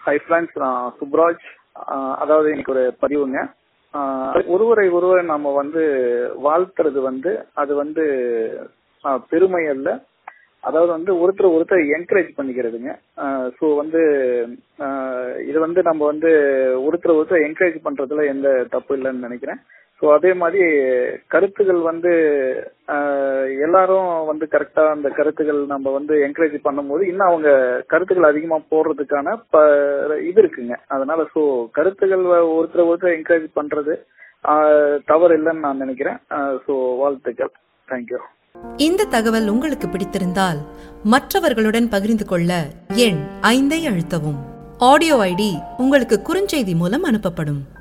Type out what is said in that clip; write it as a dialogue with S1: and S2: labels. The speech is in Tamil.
S1: ஹை ஃப்ரெண்ட்ஸ் நான் சுப்ராஜ் ஆஹ் அதாவது எனக்கு ஒரு பதிவுங்க ஆஹ் ஒருவரை ஒருவர் நாம வந்து வாழ்த்துறது வந்து அது வந்து ஆஹ் பெருமை அல்ல அதாவது வந்து ஒருத்தர் ஒருத்தர் என்கரேஜ் பண்ணிக்கிறதுங்க ஸோ வந்து ஆஹ் இது வந்து நம்ம வந்து ஒருத்தர் ஒருத்தர் என்கரேஜ் பண்றதுல எந்த தப்பு இல்லைன்னு நினைக்கிறேன் ஸோ அதே மாதிரி கருத்துகள் வந்து ஆஹ் எல்லாரும் வந்து கரெக்டா அந்த கருத்துகள் நம்ம வந்து என்கரேஜ் பண்ணும்போது இன்னும் அவங்க கருத்துக்கள் அதிகமா போடுறதுக்கான ப- இது இருக்குங்க அதனால ஸோ கருத்துகள் ஒருத்தர் ஒருத்தர் என்கரேஜ் பண்றது ஆஹ் தவறு இல்லைன்னு நான் நினைக்கிறேன் ஸோ வாழ்த்துக்கள் தேங்க்யூ
S2: இந்த தகவல் உங்களுக்கு பிடித்திருந்தால் மற்றவர்களுடன் பகிர்ந்து கொள்ள எண் ஐந்தை அழுத்தவும் ஆடியோ ஐடி உங்களுக்கு குறுஞ்செய்தி மூலம் அனுப்பப்படும்